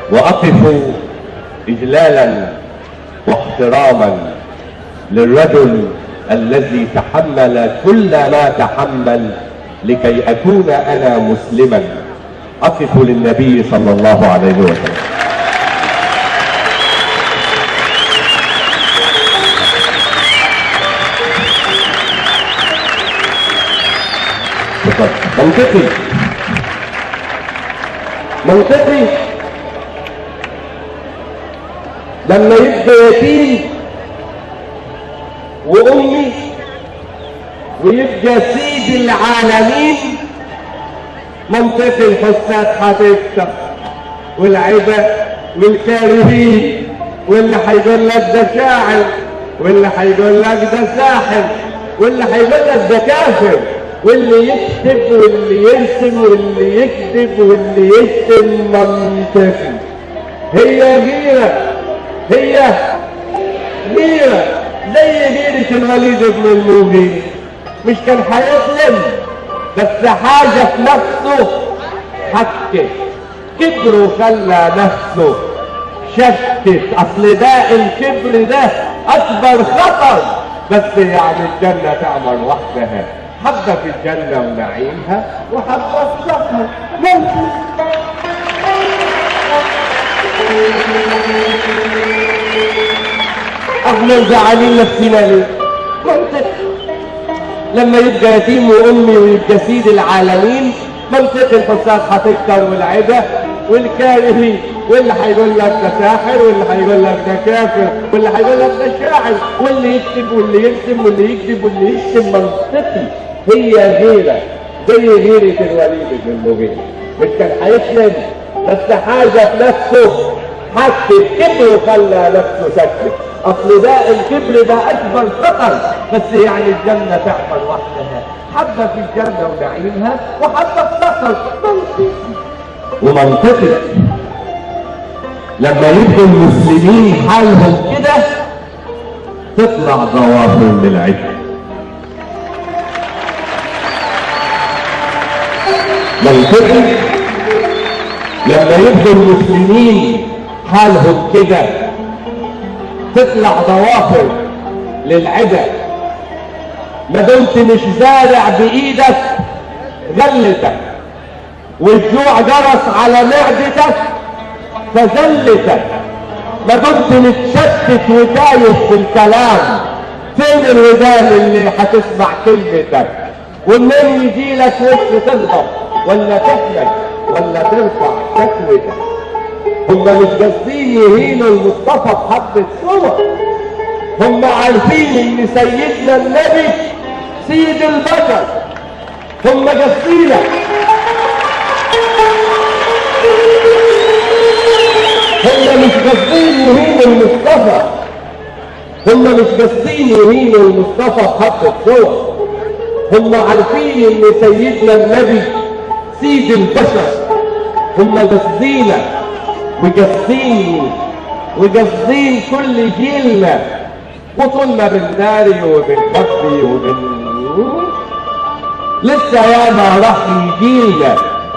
وأقف إجلالا واحتراما للرجل الذي تحمل كل ما تحمل لكي أكون أنا مسلما أقف للنبي صلى الله عليه وسلم منطقي منطقي لما يبقى يتيم وامي ويبقى سيد العالمين منطقي الحسات هتفتح والعبا والكارهين واللي هيقول لك ده شاعر واللي هيقول لك ده ساحر واللي هيقول لك ده كافر واللي يكتب واللي يرسم واللي يكذب واللي يشتم منطقي هي غيرة هي غيرة زي غيرة الوليد بن المغيرة مش كان هيسلم بس حاجة في نفسه حكت كبر وخلى نفسه شتت اصل ده الكبر ده اكبر خطر بس يعني الجنة تعمل وحدها حبة في الجنة ونعيمها وحبة في السفر ممكن احنا مزعلين نفسنا ليه؟ منطق لما يبقى يتيم وامي ويبقى سيد العالمين منطق الفساد هتكتر والعبة والكارهين واللي هيقول لك ده ساحر واللي هيقول لك ده كافر واللي هيقول لك ده شاعر واللي يكتب واللي يرسم واللي يكذب واللي يشتم منطقي هي غيرة زي غيرة الوليد بن المغيرة مش كان هيسلم بس حاجة في نفسه حتى الكبر وخلى نفسه سكت اصل ده الكبر ده اكبر خطر بس يعني الجنة تعمل وحدها حبة في الجنة ونعيمها وحبة في سفر منطقي ومنطقي لما يبقوا المسلمين حالهم كده تطلع ظواهر للعدل منطقي لما يبقوا المسلمين حالهم كده تطلع ظواهر للعدل ما دمت مش زارع بايدك غلتك والجوع جرس على معدتك فزلتك ما دمت متشتت وتايه في الكلام فين الودان اللي هتسمع كلمتك ومنين يجي لك وش تغضب ولا تحلم ولا ترفع شكوتك هم مش قاصدين يهينوا المصطفى بحبة صور هم عارفين ان سيدنا النبي سيد البشر هم قاصدينك هم مش قاصدين يهينوا المصطفى هم مش قاصدين يهينوا المصطفى بحبة صور هم عارفين ان سيدنا النبي سيد البشر هم قاصدينك وجاصين وجاصين كل جيلنا وطولنا بالناري وبالبطي وبال لسه ياما راح يجيلنا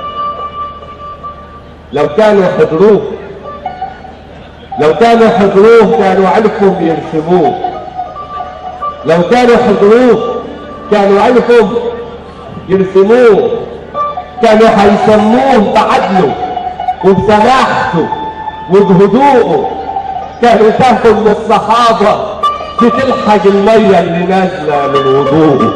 لو كانوا حضروه لو كانوا حضروه كانوا عرفوا يرسموه لو كانوا حضروه كانوا عرفوا يرسموه كانوا هيسموه بعدله وبسماحته وبهدوءه كانوا تاخد من الصحابة بتلحق المية اللي نازلة من وضوءه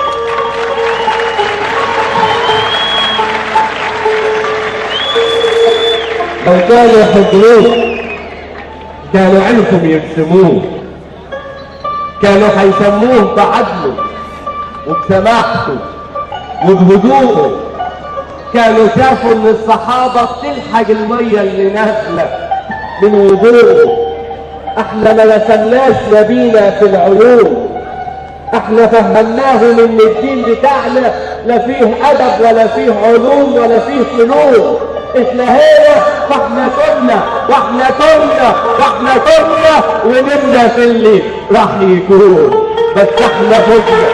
لو كانوا يحضروه كانوا عرفوا يرسموه كانوا هيسموه بعدله وبسماحته وبهدوءه كانوا شافوا ان الصحابة بتلحق المية اللي نازلة من وضوءه احنا ما رسمناش نبينا في العلوم احنا فهمناهم ان الدين بتاعنا لا فيه ادب ولا فيه علوم ولا فيه فنون احنا هنا فاحنا كنا واحنا كنا واحنا كنا ونمنا في اللي راح يكون بس احنا فزنا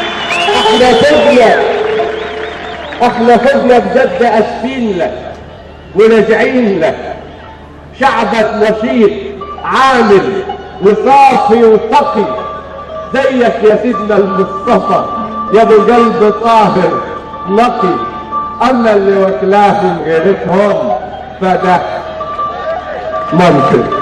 احنا فزنا احنا فزنا بجد اسفين لك وراجعين لك شعبك نشيط عامل وصافي وتقي زيك يا سيدنا المصطفى يا ابو قلب طاهر نقي اما اللي وكلاهم غيرتهم فده منطق